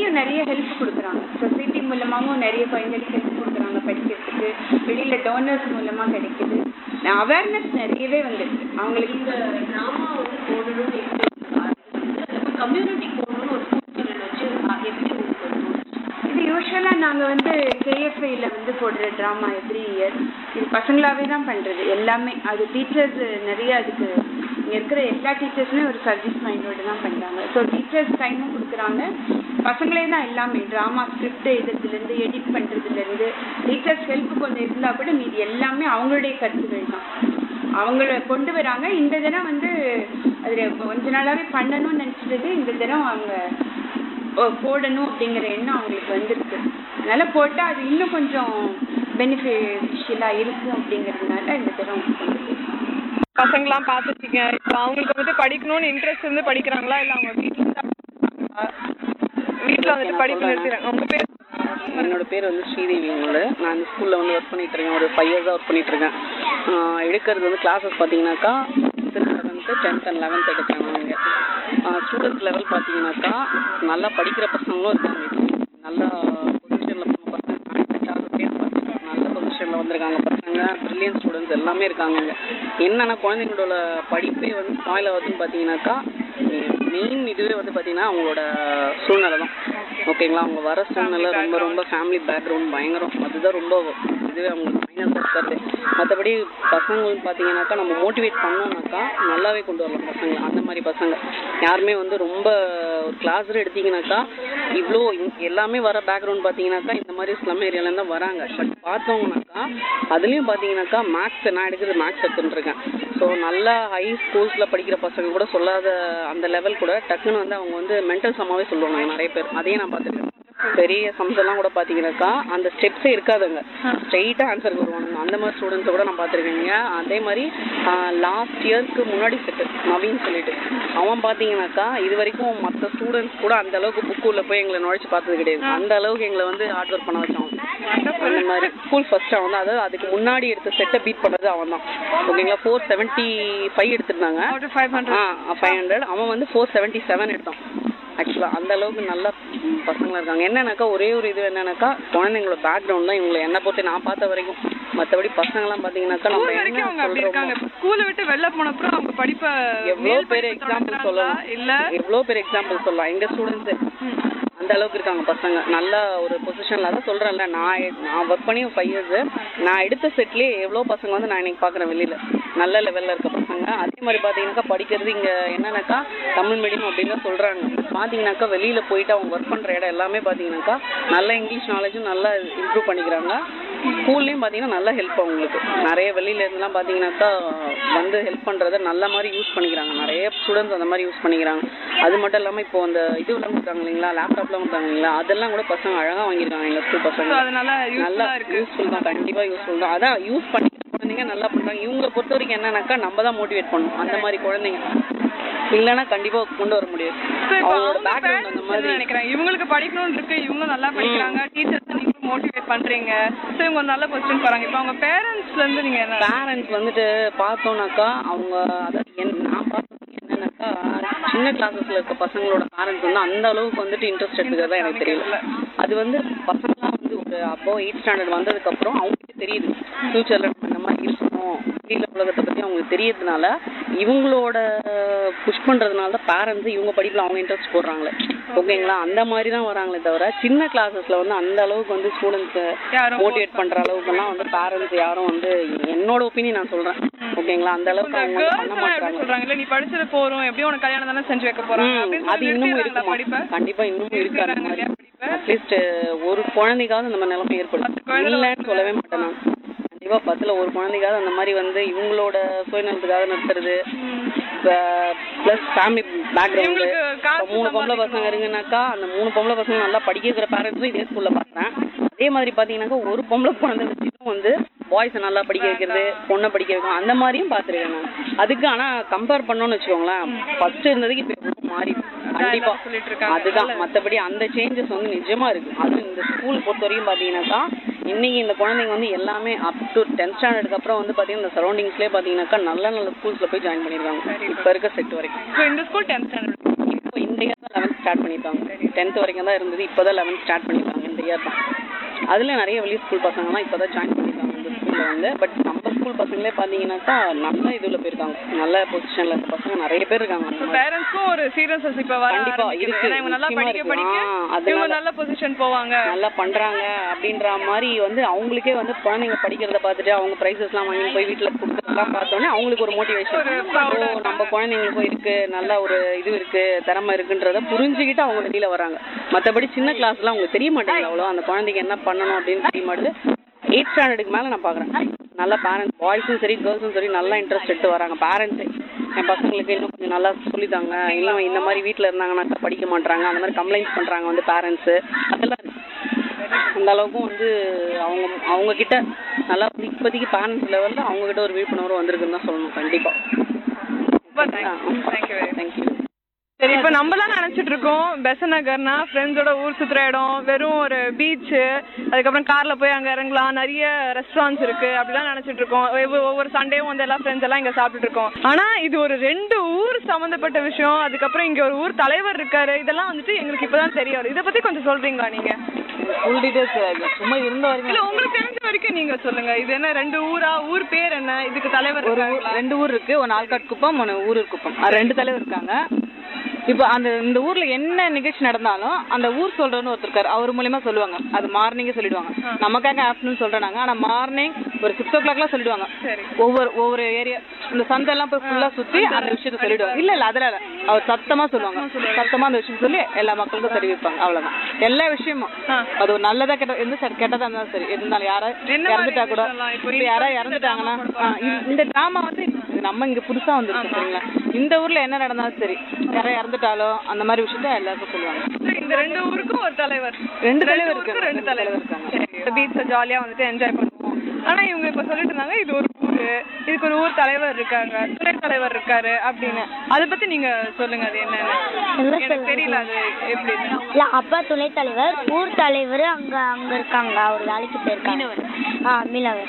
சொசைட்டியும் நிறைய ஹெல்ப் கொடுக்குறாங்க சொசைட்டி மூலமாகவும் நிறைய குழந்தைகளுக்கு ஹெல்ப் கொடுக்குறாங்க படிக்கிறதுக்கு வெளியில டோனர்ஸ் மூலமா கிடைக்குது அவேர்னஸ் நிறையவே வந்திருக்கு அவங்களுக்கு இந்த டிராமா வந்து போடணும்னு கம்யூனிட்டி போடணும்னு ஒரு சூழ்நிலை வச்சு அது எப்படி உங்களுக்கு தோணுச்சு? இது யூஸ்வலாக நாங்கள் வந்து கேஎஃப்ஐயில் வந்து போடுற ட்ராமா எவ்ரி இயர் இது பசங்களாவே தான் பண்ணுறது எல்லாமே அது டீச்சர்ஸ் நிறைய அதுக்கு இங்கே இருக்கிற எல்லா டீச்சர்ஸுமே ஒரு சர்வீஸ் மைண்டோடு தான் பண்ணுறாங்க ஸோ டீச்சர்ஸ் டைமும் கொடுக்குறாங்க பசங்களே தான் எல்லாமே ட்ராமா ஸ்கிரிப்ட் எழுதுறதுலேருந்து எடிட் பண்ணுறதுலேருந்து டீச்சர்ஸ் ஹெல்ப் கொஞ்சம் இருந்தால் கூட மீதி எல்லாமே அவங்களுடைய கருத்துக்கள் தான் அவங்கள கொண்டு வராங்க இந்த தினம் வந்து அதில் கொஞ்ச நாளாவே பண்ணணும்னு நினச்சிட்டு இந்த தினம் அவங்க ஓ, போடணும் அப்படிங்கிற எண்ணம் அவங்களுக்கு வந்திருக்கு அதனால போட்டால் அது இன்னும் கொஞ்சம் பெனிஃபிஷியலாக இருக்கு அப்படிங்கிறதுனால இந்த தரம் கொண்டு போய் பசங்களாம் பார்த்துருக்கீங்க இப்போ அவங்களுக்கு வந்துட்டு படிக்கணும்னு இன்ட்ரெஸ்ட் இருந்து படிக்கிறாங்களா இல்லை அவங்க வீட்டில் வீட்டில் வந்துட்டு படிப்பு நிறுத்திடுறாங்க உங்கள் பேர் என்னோட பேர் வந்து ஸ்ரீதேவி என்னோட நான் இந்த ஸ்கூலில் வந்து ஒர்க் பண்ணிட்டு இருக்கேன் ஒரு ஃபைவ் இயர்ஸாக ஒர்க் பண்ணிட்டு இருக்கேன் ஆஹ் எடுக்கிறது வந்து கிளாஸஸ் பார்த்தீங்கன்னாக்கா செவன்த்து டென்த் அண்ட் லெவன்த் எடுக்கிறேன் நான் இங்கே ஸ்டூடெண்ட்ஸ் லெவல் பார்த்தீங்கன்னாக்கா நல்லா படிக்கிற பசங்களும் இருக்காங்க நல்லா பொசிஷனில் பசங்க கான்டாக்டாக பேர் பார்த்தீங்கன்னா நல்ல பொசிஷனில் வந்திருக்காங்க பசங்க ப்ரில்லியன் ஸ்டூடெண்ட்ஸ் எல்லாமே இருக்காங்க இங்கே என்னென்னா குழந்தைங்களோட படிப்பே வந்து ஸ்பாயில் ஆகுதுன்னு பார்த்தீங்கன்னாக்கா மெயின் இதுவே வந்து பார்த்தீங்கன்னா அவங்களோட சூழ்நிலை தான் ஓகேங்களா அவங்க வர சூழ்நிலை ரொம்ப ரொம்ப ஃபேமிலி பேக்ரவுண்ட் பயங்கரம் அதுதான் ரொம்ப இதுவே அவங்களுக்கு மைனஸாக இருக்காது மற்றபடி பசங்களுக்கு பார்த்தீங்கன்னாக்கா நம்ம மோட்டிவேட் பண்ணோம்னாக்கா நல்லாவே கொண்டு வரலாம் பசங்க அந்த மாதிரி பசங்க யாருமே வந்து ரொம்ப ஒரு கிளாஸ் எடுத்தீங்கன்னாக்கா இவ்வளோ எல்லாமே வர பேக்ரவுண்ட் பார்த்தீங்கன்னாக்கா இந்த மாதிரி ஸ்லம் ஏரியாலேருந்து தான் வராங்க பட் பார்த்தோம்னாக்கா அதுலேயும் பார்த்தீங்கன்னாக்கா மேக்ஸ் நான் எடுக்கிறது மேக்ஸ் எடுத்துட்டு இருக்கேன் ஸோ நல்லா ஹை ஸ்கூல்ஸில் படிக்கிற பசங்க கூட சொல்லாத அந்த லெவல் கூட டக்குன்னு வந்து அவங்க வந்து மென்டல் சம்மாவே சொல்லுவாங்க நிறைய பேர் அதையும் நான் பார்த்துருக்கேன் பெரிய சம்ஸ் எல்லாம் கூட பார்த்தீங்கன்னாக்கா அந்த ஸ்டெப்ஸே இருக்காதுங்க ஸ்ட்ரெயிட்டாக ஆன்சர் வருவாங்க அந்த மாதிரி ஸ்டூடெண்ட்ஸை கூட நான் பார்த்துருக்கேங்க அதே மாதிரி லாஸ்ட் இயர்க்கு முன்னாடி செட்டு நவீன் சொல்லிட்டு அவன் பார்த்தீங்கன்னாக்கா இது வரைக்கும் மற்ற ஸ்டூடெண்ட்ஸ் கூட அந்த அளவுக்கு புக்கு உள்ள போய் எங்களை நுழைச்சு பார்த்தது கிடையாது அந்த அளவுக்கு எங்களை வந்து ஹார்ட் ஒர்க் பண்ண வச்சான் அந்த மாதிரி ஸ்கூல் ஃபர்ஸ்ட் அவன் தான் அதாவது அதுக்கு முன்னாடி எடுத்த செட்டை பீட் பண்ணது அவன் தான் ஓகேங்களா ஃபோர் செவன்ட்டி ஃபைவ் எடுத்திருந்தாங்க out five hundred ah five hundred அவன் வந்து ஃபோர் செவன்ட்டி செவன் எடுத்தான் ஆக்சுவலாக அந்த அளவுக்கு நல்ல ம், பசங்களா இருக்காங்க என்னன்னாக்கா ஒரே ஒரு இது என்னன்னாக்கா குழந்தைங்களோட பேக்ரவுண்ட் தான் இவங்களை என்ன பொறுத்து நான் பார்த்த வரைக்கும் மற்றபடி பசங்கலாம் பார்த்தீங்கன்னாக்கா நம்ம ஸ்கூல் வரைக்கும் அவங்க என்ன அப்படி இருக்காங்க சொல்கிறோமோ இப்போ ஸ்கூலை விட்டு வெளில போன அப்புறம் அவங்க படிப்பை எவ்வளோ மேல் பேர் படிப்பு எக்ஸாம்பிள் தொடங்குறாங்களா? சொல்லலாம் இல்ல எவ்வளோ பேர் எக்ஸாம்பிள் சொல்லலாம் எங்கள் ஸ்டூடெண்ட்ஸு அந்த அளவுக்கு இருக்காங்க பசங்க நல்ல ஒரு பொசிஷனில் அதான் சொல்கிறேன்ல நான் எ- நான் ஒர்க் பண்ணி ஃபைவ் இயர்ஸு நான் எடுத்த செட்லேயே எவ்வளோ பசங்க வந்து நான் இன்னைக்கு பார்க்குறேன் வெளியில் நல்ல லெவலில் இருக்க பசங்க அதே மாதிரி பார்த்தீங்கன்னாக்கா படிக்கிறது இங்கே என்னன்னாக்கா தமிழ் மீடியம் அப்படின்னு தான் சொல்கிறாங்க பார்த்தீங்கன்னாக்கா வெளியில் போயிட்டு அவங்க ஒர்க் பண்ணுற இடம் எல்லாமே பார்த்தீங்கன்னாக்கா நல்ல இங்கிலீஷ் நாலேஜும் நல்லா இம்ப்ரூவ் பண்ணிக்கிறாங்க ஸ்கூல்லையும் பார்த்தீங்கன்னா நல்ல ஹெல்ப் அவங்களுக்கு நிறைய வெளியில இருந்துலாம் பார்த்தீங்கன்னாக்கா வந்து ஹெல்ப் பண்ணுறத நல்ல மாதிரி யூஸ் பண்ணிக்கிறாங்க நிறைய ஸ்டூடெண்ட்ஸ் அந்த மாதிரி யூஸ் பண்ணிக்கிறாங்க அது மட்டும் இல்லாமல் இப்போ அந்த இதுலாம் கொடுத்தாங்க இல்லைங்களா லேப்டாப்லாம் கொடுத்தாங்க இல்லைங்களா அதெல்லாம் கூட பசங்க அழகாக வாங்கியிருக்காங்க எங்கள் ஸ்கூல் So, பசங்க அதனால நல்லா யூஸ்ஃபுல்லா இருக்கு யூஸ்ஃபுல் தான் கண்டிப்பாக யூஸ்ஃபுல் தான் அதான் யூஸ் பண்ணி குழந்தைங்க நல்லா பண்ணுறாங்க இவங்களை பொறுத்த வரைக்கும் என்னன்னாக்கா நம்ம தான் மோட்டிவேட் பண்ணணும் அந்த மாதிரி குழந்தைங்க இல்லைன்னா கண்டிப்பாக கொண்டு வர முடியாது So, இப்போ அவங்களோட அவங்க பேக்ரவுண்ட் அந்த parents மாதிரி என்ன நினைக்கிறாங்க இவங்களுக்கு படிக்கணும்னு இருக்கு இவங்க நல்லா படிக்கிறாங்க டீச்சர்ஸ் நீங்களும் மோட்டிவேட் பண்றீங்க ஸோ இவங்க ஒரு நல்ல பொசிஷன் போறாங்க இப்போ அவங்க பேரண்ட்ஸ்ல இருந்து நீங்க என்ன பேரண்ட்ஸ் வந்துட்டு பார்த்தோம்னாக்கா அவங்க அதாவது என் நான் பார்த்தது என்னன்னாக்கா சின்ன கிளாஸஸ்ல இருக்க பசங்களோட பேரண்ட்ஸ் வந்து அந்த அளவுக்கு வந்துட்டு இன்ட்ரெஸ்ட் எடுத்துக்கிறதா எனக்கு தெரியல அது வந்து பசங்களாம் வந்து ஒரு அப்போ எயிட் ஸ்டாண்டர்ட் வந்ததுக்கு அப்புறம் அவங்களுக்கு தெரியுது ஃபியூச்சர்ல நம்ம இந்த மாதிரி இருக்கணும் வெளியில உலகத்தை பத்தி அவங்களுக்கு தெரியறதுனால இவங்களோட புஷ் பண்றதுனால தான் பேரண்ட்ஸ் இவங்க படிப்புல அவங்க இன்ட்ரெஸ்ட் போடுறாங்களே ஓகேங்களா அந்த மாதிரி தான் வராங்களே தவிர சின்ன கிளாஸஸ்ல வந்து அந்த அளவுக்கு வந்து ஸ்டூடெண்ட்ஸ் யாரும் மோட்டிவேட் பண்ற அளவுக்குலாம் வந்து பேரண்ட்ஸ் யாரும் வந்து என்னோட ஒப்பீனியன் நான் சொல்றேன் ஓகேங்களா அந்த அளவுக்கு அவங்க வந்து பண்ண கேர்ள்ஸ் எப்படி மாட்டாங்க சொல்றாங்க இல்ல நீ படிச்சது போறோம் எப்படியும் உனக்கு கல்யாணம் தானே செஞ்சு வைக்க போறாங்க ம், அப்படின்னு அது சொல்லி இன்னமும் நிறுத்திடுறாங்களா இருக்குமா படிப்பை கண்டிப்பா இன்னமும் இருக்கு அந்த நிறுத்திடுறாங்க மாதிரி இல்லையா படிப்பை? அட்லீஸ்ட் ஒரு குழந்தைக்காவது இந்த மாதிரி நிலைமை ஏற்படும் பத்து குழந்தை இல்லைன்னு சொல்லவே மாட்டேன் நான் கண்டிப்பா பத்துல ஒரு குழந்தைக்காவது அந்த மாதிரி வந்து இவங்களோட சுயநலத்துக்காக நிறுத்துறது ப்ளஸ் ஃபேமிலி பேக்ரவுண்டு இவங்களுக்கு காசு மூணு பொம்பளை பசங்க இருங்கனாக்கா அந்த மூணு பொம்பளை பசங்க நல்லா படிக்க வைக்கிற பேரண்ட்ஸும் இதே ஸ்கூல்ல பார்க்குறேன் அதே மாதிரி பார்த்தீங்கன்னாக்கா ஒரு பொம்பளை குழந்தை வச்சுட்டும் வந்து பாய்ஸை நல்லா படிக்க வைக்கிறது பொண்ணை படிக்க வைக்கணும் அந்த மாதிரியும் பார்த்துருக்கேன் நான் அதுக்கு ஆனால் கம்பேர் பண்ணோம்னு வச்சுக்கோங்களேன் ஃபர்ஸ்ட் இருந்ததுக்கு இப்போ எவ்வளோ மாறி கண்டிப்பா சொல்லிட்டு இருக்காங்க. அதுதான் மற்றபடி அந்த சேஞ்சஸ் வந்து நிஜமா இருக்கு அதுவும் இந்த ஸ்கூல் பொறுத்த வரைக்கும் பார்த்தீங்கன்னாக்கா இன்னைக்கு இந்த குழந்தைங்க வந்து எல்லாமே அப் டு டென்த் ஸ்டாண்டர்டுக்கு அப்புறம் வந்து பார்த்தீங்கன்னா இந்த சரௌண்டிங்ஸ்லேயே பார்த்தீங்கன்னாக்கா நல்ல நல்ல ஸ்கூல்ஸில் போய் ஜாயின் பண்ணியிருக்காங்க இப்போ இருக்க செட் வரைக்கும் இப்போ இந்த ஸ்கூல் டென்த் ஸ்டாண்டர்ட் இப்போ இந்த இயர் லெவன்த் ஸ்டார்ட் பண்ணியிருக்காங்க டென்த் வரைக்கும் தான் இருந்தது இப்போ தான் லெவன்த் ஸ்டார்ட் பண்ணியிருக்காங்க இந்த இயர் தான் அதில் நிறைய வெளி ஸ்கூல் பசங்கலாம் இப்போ தான் ஜாயின் பண்ணியிருக்காங்க இந்த ஸ்கூலில் வந்து பட் நம்ம ஸ்கூல் பசங்களே பார்த்தீங்கன்னாக்கா நல்ல இதில் போயிருக்காங்க நல்ல பொசிஷனில் இருக்க பசங்க நிறைய பேர் இருக்காங்க அந்த மாதிரி. பேரண்ட்ஸ்க்கும் ஒரு சீரியஸ்னஸ் இப்ப வர கண்டிப்பா, ஆரம்பிக்குது. இருக்கு. ஏன்னா இவங்க நல்லா முக்கியமா படிக்க இருக்கு. படிக்க ஆ, அதனால- இவங்க நல்ல பொசிஷன் போவாங்க நல்லா பண்றாங்க அப்படின்ற மாதிரி வந்து அவங்களுக்கே வந்து குழந்தைங்க படிக்கிறத பார்த்துட்டு அவங்க ப்ரைஸஸ்லாம் வாங்கி போய் வீட்டில் கொடுக்குறதெல்லாம் பார்த்தோன்னே அவங்களுக்கு ஒரு மோட்டிவேஷன் ஒரு proud ஓ நம்ம குழந்தைங்களுக்கும் இருக்கு நல்ல ஒரு இது இருக்கு திறமை இருக்குன்றத புரிஞ்சுக்கிட்டு அவங்க வெளியில வராங்க மற்றபடி சின்ன கிளாஸ்லாம் அவங்களுக்கு தெரிய மாட்டேங்குது அவ்வளோ அந்த குழந்தைக்கு என்ன பண்ணணும் அப்படின்னு தெரிய மாட்டுது எயிட் ஸ்டாண்டர்டுக்கு மேலே நான் பார்க்குறேன் நல்ல பேரண்ட்ஸ் பாய்ஸும் சரி கேர்ள்ஸும் சரி நல்லா இன்ட்ரெஸ்ட் எடுத்து வராங்க பேரண்ட்ஸே என் பசங்களுக்கு இன்னும் கொஞ்சம் நல்லா சொல்லித்தாங்க இன்னும் இந்த மாதிரி வீட்டில் இருந்தாங்கன்னா படிக்க மாட்றாங்க அந்த மாதிரி கம்ப்ளைண்ட்ஸ் பண்ணுறாங்க வந்து பேரண்ட்ஸு அதெல்லாம் இருக்கு அந்த அளவுக்கும் வந்து அவங்க அவங்க கிட்ட நல்லா வந்து இப்போதைக்கு பேரண்ட்ஸ் லெவலில் அவங்க கிட்ட ஒரு விழிப்புணர்வு வந்திருக்குன்னு தான் சொல்லணும் கண்டிப்பாக தேங்க்யூ தேங்க்யூ சரி இப்ப நம்ம தான் நினைச்சிட்டு இருக்கோம் பெசன் நகர்னா ஃப்ரெண்ட்ஸோட ஊர் சுத்துற இடம் வெறும் ஒரு பீச் அதுக்கப்புறம் கார்ல போய் அங்க இறங்கலாம் நிறைய ரெஸ்டாரண்ட்ஸ் இருக்கு அப்படிலாம் நினைச்சிட்டு இருக்கோம் ஒவ்வொரு- ஒவ்வொரு சண்டேவும் வந்து எல்லா ஃப்ரெண்ட்ஸ் எல்லாம் இங்க சாப்பிட்டுட்டு இருக்கோம் ஆனா இது ஒரு ரெண்டு ஊர் சம்பந்தப்பட்ட விஷயம் அதுக்கப்புறம் இங்க ஒரு ஊர் தலைவர் இருக்காரு இதெல்லாம் வந்துட்டு எங்களுக்கு இப்பதான் தெரிய வருது இதை பத்தி கொஞ்சம் சொல்றீங்களா நீங்க ஃபுல் டீடைல்ஸ் சும்மா இருந்த வரைக்கும் இல்ல உங்களுக்கு தெரிஞ்ச வரைக்கும் நீங்க சொல்லுங்க இது என்ன ரெண்டு ஊரா ஊர் பேர் என்ன இதுக்கு தலைவர் ஒரு ஊர் இருக்காங்களா? ரெண்டு ஊர் இருக்கு ஒன்று ஆல்காட் குப்பம் ஒன்று ஊரூர் குப்பம் அது ரெண்டு தலைவர் இருக்காங்க இப்போ அந்த இந்த ஊர்ல என்ன நிகழ்ச்சி நடந்தாலும் அந்த ஊர் சொல்றன்னு ஒருத்தர் இருக்காரு அவர் மூலியமா சொல்லுவாங்க அது மார்னிங்கே சொல்லிடுவாங்க நமக்காக ஆஃப்டர்நூன் சொல்றாங்க ஆனா மார்னிங் ஒரு சிக்ஸ் ஓ கிளாக்லாம் சொல்லிடுவாங்க சரி. ஒவ்வொரு ஒவ்வொரு ஏரியா இந்த சந்தெல்லாம் போய் ஃபுல்லா சுத்தி அந்த விஷயத்த சொல்லிடுவாங்க இல்ல இல்ல அதெல்லாம் இல்ல அவர் சத்தமா சொல்லுவாங்க சத்தமா அந்த விஷயம் சொல்லி எல்லா மக்களுக்கும் தெரிவிப்பாங்க அவ்வளவுதான் எல்லா விஷயமும் ஆ. அது ஒரு நல்லதா கெட்ட எந்த சரி கெட்டதா இருந்தாலும் சரி இருந்தாலும் யாரா என்ன மாதிரி இறந்துட்டா கூட விஷயம்லாம்? இப்போ இப்ப யாரா இந்த இறந்துட்டாங்கன்னா drama ஆ, இந்த- இந்த டிராமா வந்து இது நம்ம இங்க புதுசா வந்துருக்கு சரிங்களா இந்த ஊர்ல என்ன நடந்தாலும் சரி யாரா இறந்துட்டாலோ அந்த மாதிரி விஷயத்த எல்லாருக்கும் சொல்லுவாங்க இந்த ரெண்டு ஊருக்கும் ஒரு தலைவர் ரெண்டு தலைவர் ஊருக்கும் இருக்காங்க. ரெண்டு ரெண்டு தலைவர் தலைவர் இருக்காங்க. சரி பீச்ச ஜாலியா வந்துட்டு என்ஜாய் பண்ணுவோம் ஆனா இவங்க இப்ப சொல்லிட்டு இருந்தாங்க இது ஒரு ஊரு இதுக்கு ஒரு ஊர் தலைவர் இருக்காங்க துணை தலைவர் இருக்காரு அப்படின்னு அத பத்தி நீங்க சொல்லுங்க அது என்னன்னு என்ன எனக்கு தெரியல அது எப்படின்னு இல்ல அப்பா துணைத் தலைவர் ஊர் தலைவர் அங்க அங்க இருக்காங்க அவர் வேலைக்கு போயிருக்காங்க ஆ மீனவர்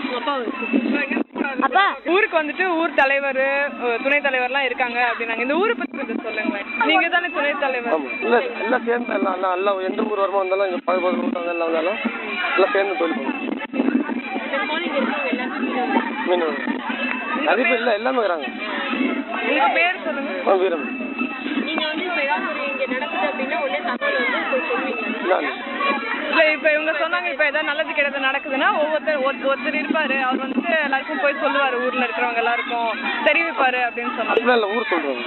அப்பா. ஊருக்கு வந்துட்டு ஊர் தலைவர் துணை தலைவர்லாம் இருக்காங்க அப்படின்னாங்க இந்த ஊரை பத்தி கொஞ்சம் சொல்லுங்க நீங்க தானே துணை தலைவர் ஆமாம் இல்லை எல்லாம் சேர்ந்து எல்லாம் எல்லாம் எல்லாம் எந்த ஊர் வரமா இருந்தாலும் இங்கே பக்கத்து பக்கத்து ஊர் எல்லாம் வந்தாலும் எல்லாம் சேர்ந்து தொழில் பண்ணுவோம் மீனவர் நிறைய பேர் இல்லை எல்லாமே இருக்கிறாங்க உங்க பேர் சொல்லுங்க ஆ, வீரம் நீங்க வந்து இப்ப ஏதாவது ஒரு இங்க நடக்குது அப்படின்னா உடனே தகவல் வந்து போய் சொல்லுவீங்க நான் இல்ல இப்ப இவங்க சொன்னாங்க இப்ப ஏதாவது நல்லது கெட்டது நடக்குதுன்னா ஒவ்வொருத்தர் ஒருத்த- ஒருத்தர் இருப்பாரு அவர் வந்துட்டு எல்லாருக்கும் போய் சொல்லுவாரு ஊர்ல இருக்கிறவங்க எல்லாருக்கும் தெரிவிப்பாரு அப்படின்னு சொன்னாங்க அப்படிலாம் இல்லை ஊர் சொல்கிறாங்க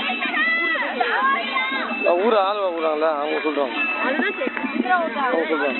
ஊர் ஆள் ஊராங்கள அவங்க சொல்கிறாங்க அதுதான் சரி அவங்க சொல்கிறாங்க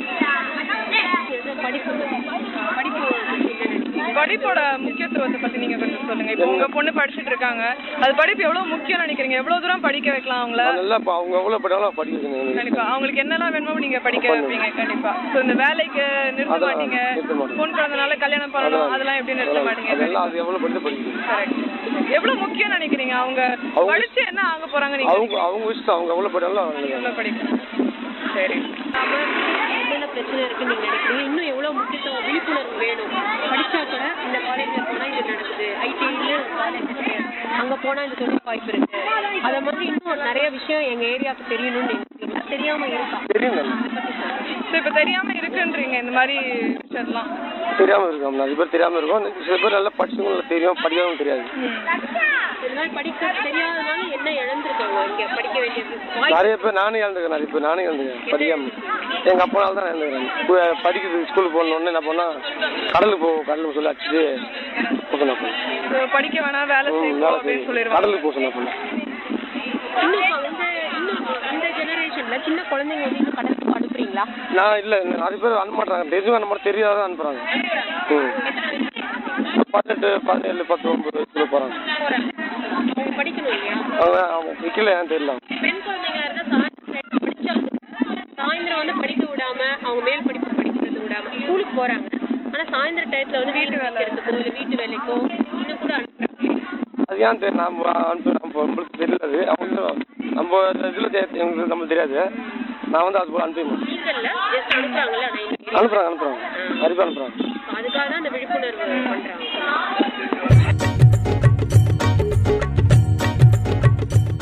படிப்பு படிப்பு படிப்போட முக்கியத்துவத்தை பத்தி நீங்க கொஞ்சம் சொல்லுங்க இப்போ உங்க பொண்ணு படிச்சிட்டு இருக்காங்க அது படிப்பு எவ்வளவு முக்கியம் நினைக்கிறீங்க எவ்வளவு தூரம் படிக்க வைக்கலாம் அவங்கள நல்லா இப்போ அவங்க எவ்வளோ படித்தாலும் படிக்க வைக்கணும் கண்டிப்பா அவங்களுக்கு என்னெல்லாம் வேணுமோ நீங்க படிக்க வைப்பீங்க கண்டிப்பா சோ இந்த வேலைக்கு நிறுத்த அதெல்லாம் மாட்டீங்க நிறுத்த மாட்டோம். பொன் குழந்தைனால கல்யாணம் பண்ணணும் அதெல்லாம் எப்படி நிறுத்த மாட்டீங்க அதெல்லாம் அது எவ்வளோ படித்து படிக்கணும் கரெக்ட் எவ்வளவு முக்கியம் நினைக்கிறீங்க அவங்க அவங்க- படிச்சு என்ன ஆக போறாங்க நீங்க அவங்க அவங்க இஷ்டம் அவங்க எவ்வளோ படித்தாலும் அவங்க எவ்வளவு படிக்கணும் சரி என்னென்ன பிரச்சனை இருக்குன்னு நீங்க நினைக்கிறீங்க இன்னும் எவ்வளவு முக்கியத்துவம் விழிப்புணர்வு வேணும் படிச்சா கூட இந்த காலேஜ்ல போனா இது நடக்குது ஐடிஐல காலேஜ் அங்க போனா இந்த தொழில் வாய்ப்பு இருக்கு அத மாதிரி இன்னும் நிறைய விஷயம் எங்க ஏரியாவுக்கு தெரியணும்னு நினைக்கிறீங்க தெரியாம இருக்கா தெரியும் நல்லா சோ இப்ப தெரியாம இருக்குன்றீங்க இந்த மாதிரி விஷயம்லாம் தெரியாமல் இருக்கும் நிறைய பேர் தெரியாமல் இருக்கும் சில பேர் நல்லா படிச்சவங்களுக்கு தெரியும் படிக்காதவங்க தெரியாது இதனால படிக்க தெரியாதனால என்ன இழந்திருக்காங்க இங்க படிக்க வேண்டியது வாய்ப்பு நிறைய பேர் நானே இழந்துக்கிறேன் நிறைய பேர் நானே இழந்துக்கிறேன் படிக்காம எங்கள் அப்பனால தான் இழந்துக்கிறேன் படிக்கிறது ஸ்கூலுக்கு போகணுன்னு என்ன பண்ணா கடலுக்கு போவோம் கடலுக்கு சொல்லி அடிச்சுட்டு போக சொன்ன பண்ணேன் So, படிக்க வேணாம் வேலை ம், செய்வோம் வேலை அப்படின்னு செய்யும் சொல்லிடுவாங்க கடலுக்கு போக சொன்ன பண்ணேன் இன்னும் இப்ப வந்து இன்னும் இந்த ஜெனரேஷன்ல சின்ன குழந்தைங்க வந்து இன்னும் கடலுக்கு அனுப்புறீங்களா நான் இல்லை நிறைய பேர் அனுப்ப மாட்டாங்க தெரிஞ்சவங்க அனுப்ப மாட்டாங்க தெரியாத அனுப்புகிறாங்க ம் பதினெட்டு பதினேழு பத்து ஒன்பது வயசுல போகிறாங்க அவங்க படிக்கணும் இல்லையா அவங்க அவங்க விற்கல ஏன் தெரியல பெண் குழந்தைங்களா இருந்தா சாயந்தரம் படிச்சா சாயந்தரம் வந்து படிக்க விடாம அவங்க மேல் படிப்பு படிக்கிறது விடாம ஸ்கூலுக்கு போறாங்க ஆனா சாயந்தரம் டயத்துல வந்து வீட்டு வைக்கிறதுக்கோ இல்ல வீட்டு வேலைக்கோ இன்னும் கூட அனுப்புறாங்க அது ஏன் தெரியல நம்ம அனுப்ப நம்ம நம்மளுக்கு தெரியல அது அவங்க நம்ம இதில் எங்களுக்கு நம்மளுக்கு தெரியாது நான் வந்து அது போல அனுப்பி நீங்கள்ல ஜஸ்ட் அனுப்புறாங்கல்ல ஆனா இன்னைக்கு அனுப்புகிறாங்க அனுப்புகிறாங்க நிறைய பேர் அனுப்புகிறாங்க அதுக்காக தான் இந்த விழிப்புணர்வு பண்றாங்க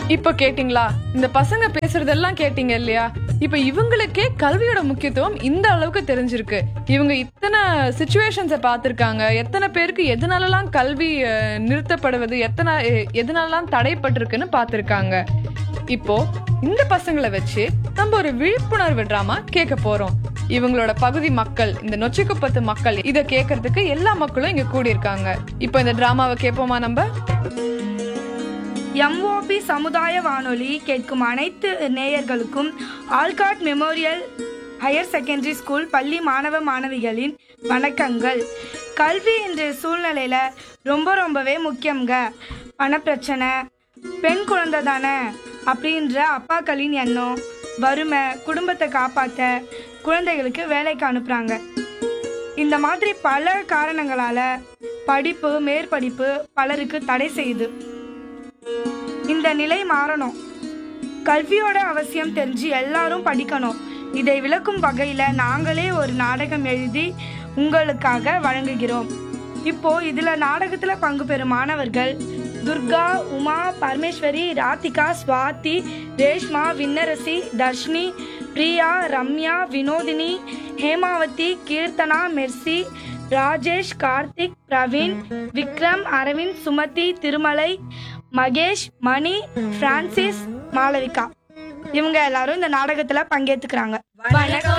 இப்போ கேட்டிங்களா இந்த பசங்க பேசுறதெல்லாம் கேட்டீங்க இல்லையா இப்போ இவங்களுக்கே கல்வியோட முக்கியத்துவம் இந்த அளவுக்கு தெரிஞ்சிருக்கு இவங்க இத்தனை சுச்சுவேஷன்ஸை பார்த்துருக்காங்க எத்தனை பேருக்கு எதனாலலாம் கல்வி அஹ், நிறுத்தப்படுவது எத்தனை எ- எதனாலலாம் தடைப்பட்டிருக்குன்னு பார்த்துருக்காங்க இப்போ இந்த பசங்களை வச்சு நம்ம ஒரு விழிப்புணர்வு டிராமா கேட்க போறோம் இவங்களோட பகுதி மக்கள் இந்த நொச்சிக்குப்பத்து மக்கள் இதை கேட்கறதுக்கு எல்லா மக்களும் இங்க கூடியிருக்காங்க இப்போ இந்த டிராமாவை கேட்போமா நம்ம எம்ஓபி சமுதாய வானொலி கேட்கும் அனைத்து நேயர்களுக்கும் Olcott memorial higher secondary school பள்ளி மாணவ மாணவிகளின் வணக்கங்கள் கல்வி இன்றைய சூழ்நிலையில ரொம்ப ரொம்பவே முக்கியங்க பணப்பிரச்சனை பெண் குழந்தை தானே அப்படின்ற அப்பாக்களின் எண்ணம் வறுமை குடும்பத்தை காப்பாற்ற குழந்தைகளுக்கு வேலைக்கு அனுப்புகிறாங்க இந்த மாதிரி பல காரணங்களால படிப்பு மேற்படிப்பு பலருக்கு தடை செய்யுது இந்த நிலை மாறணும் கல்வியோட அவசியம் தெரிஞ்சு எல்லாரும் படிக்கணும் இதை விளக்கும் வகையில நாங்களே ஒரு நாடகம் எழுதி உங்களுக்காக வழங்குகிறோம் இப்போ இதுல நாடகத்துல பங்கு பெறும் மாணவர்கள் துர்கா உமா பரமேஸ்வரி ராதிகா ஸ்வாதி ரேஷ்மா விண்ணரசி தர்ஷினி பிரியா ரம்யா வினோதினி ஹேமாவதி கீர்த்தனா மெர்சி ராஜேஷ் கார்த்திக் பிரவீன் விக்ரம் அரவிந்த் சுமதி திருமலை மகேஷ் மணி பிரான்சிஸ் மாளவிகா இவங்க எல்லாரும் இந்த நாடகத்துல பங்கேத்துக்கிறாங்க வணக்கம்